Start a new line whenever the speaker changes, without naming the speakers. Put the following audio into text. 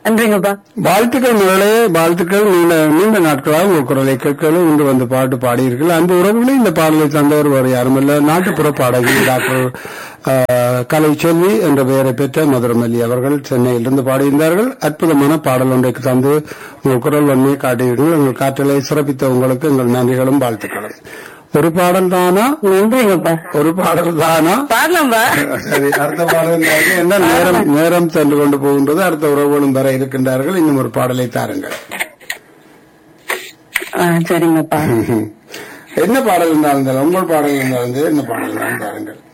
நன்றிங்கப்பா
வாழ்த்துக்கள் முதலே வாழ்த்துக்கள் நீண்ட நீண்ட நாட்களாக உங்கள் குரலை கேட்கலும் இன்று வந்து பாட்டு பாடியிருக்கீர்கள் அந்த உறவுகளே இந்த பாடலை தந்தவர் வேறு யாருமல்ல நாட்டுப்புற பாடகி டாக்டர் ஆஹ், கலைச்செல்வி என்ற பெயரை பெற்ற மதுரமல்லி அவர்கள் சென்னையிலிருந்து பாடியிருந்தார்கள் அற்புதமான பாடல் ஒன்றைக்கு தந்து உங்கள் குரல் வன்மையை காட்டியிருக்கீர்கள் உங்கள் காற்றலை சிறப்பித்த உங்களுக்கு எங்கள் நன்றிகளும் வாழ்த்துக்களும் ஒரு பாடல் தானா
நன்றிங்கப்பா
ஒரு பாடல் தானா
பாடலாம்பா
சரி அடுத்த பாடல் என்ன நேரம் நேரம் சென்று கொண்டு போகின்றது அடுத்த உறவுகளும் வர இருக்கின்றார்கள் இன்னும் ஒரு பாடலை தாருங்கள்
ஆ, சரிங்கப்பா
என்ன பாடல் இருந்தாலும் சரி, உங்கள் பாடல் இருந்தாலும் சரி, என்ன பாடல் இருந்தாலும் தாருங்கள்